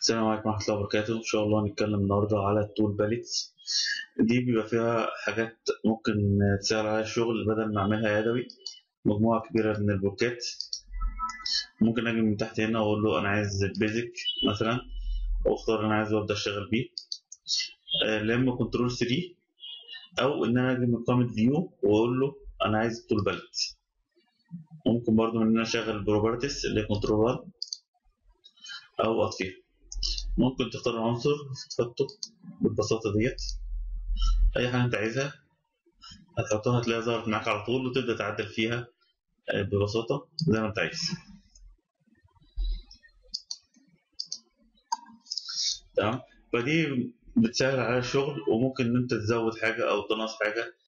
السلام عليكم ورحمة الله وبركاته إن شاء الله هنتكلم النهاردة على التول باليتس دي بيبقى فيها حاجات ممكن تسهل عليا الشغل بدل ما أعملها يدوي مجموعة كبيرة من البلوكات ممكن أجي من تحت هنا وأقول له أنا عايز بيزك مثلا أو أختار أنا عايز وأبدأ أشتغل بيه آه، لا إما كنترول 3 أو إن أنا أجي من قائمة فيو وأقول له أنا عايز التول باليت ممكن برضو إن أنا أشغل بروبرتيز اللي هي كنترول 1 أو أطفيها ممكن تختار عنصر تحطه بالبساطة ديت أي حاجة أنت عايزها هتحطها هتلاقيها ظهرت معاك على طول وتبدأ تعدل فيها آه، ببساطة زي ما أنت عايز تمام فدي بتسهل على الشغل وممكن إن أنت تزود حاجة أو تنقص حاجة